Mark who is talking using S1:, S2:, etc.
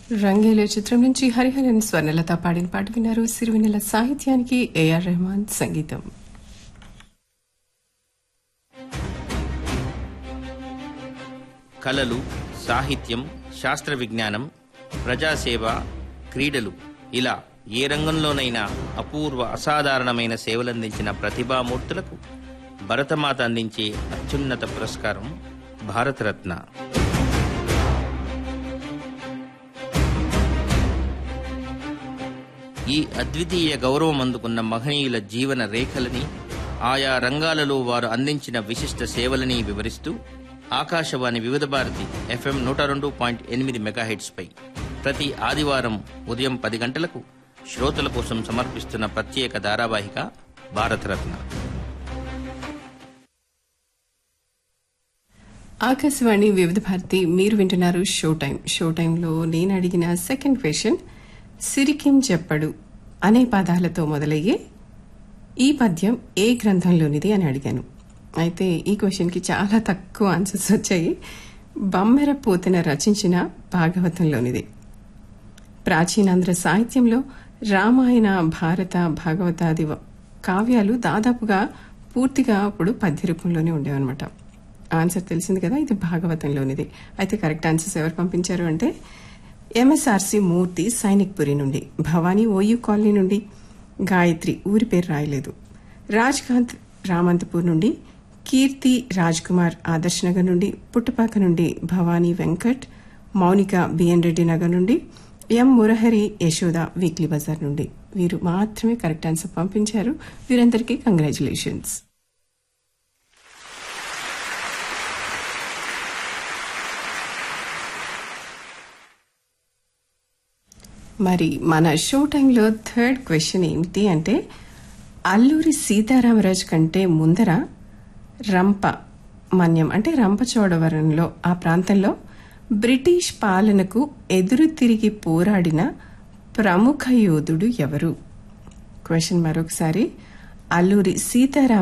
S1: రంగేలో చిత్రం నుంచి హరిహరన్ స్వర్ణలత పాడిన పాట విన్నారు సిరివెన్నెల సాహిత్యానికి ఏఆర్ రెహమాన్ సంగీతం
S2: కళలు సాహిత్యం శాస్త్ర విజ్ఞానం ప్రజాసేవ క్రీడలు ఇలా ఏ రంగంలోనైనా అపూర్వ అసాధారణమైన సేవలందించిన ప్రతిభామూర్తులకు భరతమాత అందించే అత్యున్నత పురస్కారం భారతరత్న ఈ అద్వితీయ గౌరవం అందుకున్న మహనీయుల జీవన రేఖలని ఆయా రంగాలలో వారు అందించిన విశిష్ట సేవలని వివరిస్తూ ఆకాశవాణి వివిధ భారతి ఎఫ్ఎం నూట రెండు పాయింట్ ఎనిమిది మెగాహెట్స్ పై ప్రతి ఆదివారం ఉదయం పది గంటలకు శ్రోతల కోసం సమర్పిస్తున్న ప్రత్యేక ధారావాహిక భారతరత్న
S1: ఆకాశవాణి వివిధ భారతి మీరు వింటున్నారు షో టైం షో టైంలో నేను అడిగిన సెకండ్ క్వశ్చన్ సిరికిం చెప్పడు అనే పదాలతో మొదలయ్యే ఈ పద్యం ఏ గ్రంథంలోనిది అని అడిగాను అయితే ఈ క్వశ్చన్కి చాలా తక్కువ ఆన్సర్స్ వచ్చాయి బమ్మెర పోతెన రచించిన భాగవతంలోనిది ప్రాచీనాంధ్ర సాహిత్యంలో రామాయణ భారత భాగవతాది వ- కావ్యాలు దాదాపుగా పూర్తిగా అప్పుడు పద్య రూపంలోనే ఉండేవన్నమాట ఆన్సర్ తెలిసింది కదా ఇది భాగవతంలోనిది అయితే కరెక్ట్ ఆన్సర్స్ ఎవరు పంపించారు అంటే ఎంఎస్ఆర్సి మూర్తి సైనిక్పురి నుండి భవానీ ఓయూ కాలనీ నుండి గాయత్రి ఊరి పేరు రాయలేదు రాజ్కాంత్ రామంతపూర్ నుండి కీర్తి రాజ్ కుమార్ ఆదర్శ్ నగర్ నుండి పుట్టపాక నుండి భవానీ వెంకట్ మౌనిక బిఎన్ రెడ్డి నగర్ నుండి M Murahari Yashoda weekly bazaar నుండి వీరు మాత్రమే కరెక్ట్ ఆన్సర్ పంపించారు వీరందరికీ కంగ్రాచులేషన్స్ మరి మన షో టైంలో థర్డ్ క్వశ్చన్ ఏమిటి అంటే అల్లూరి సీతారామరాజు కంటే ముందర రంప మన్యం అంటే రంపచోడవరంలో ఆ ప్రాంతంలో బ్రిటిష్ పాలనకు ఎదురు తిరిగి పోరాడిన ప్రముఖ యోధుడు ఎవరు క్వశ్చన్ మరొకసారి అల్లూరి సీతారామ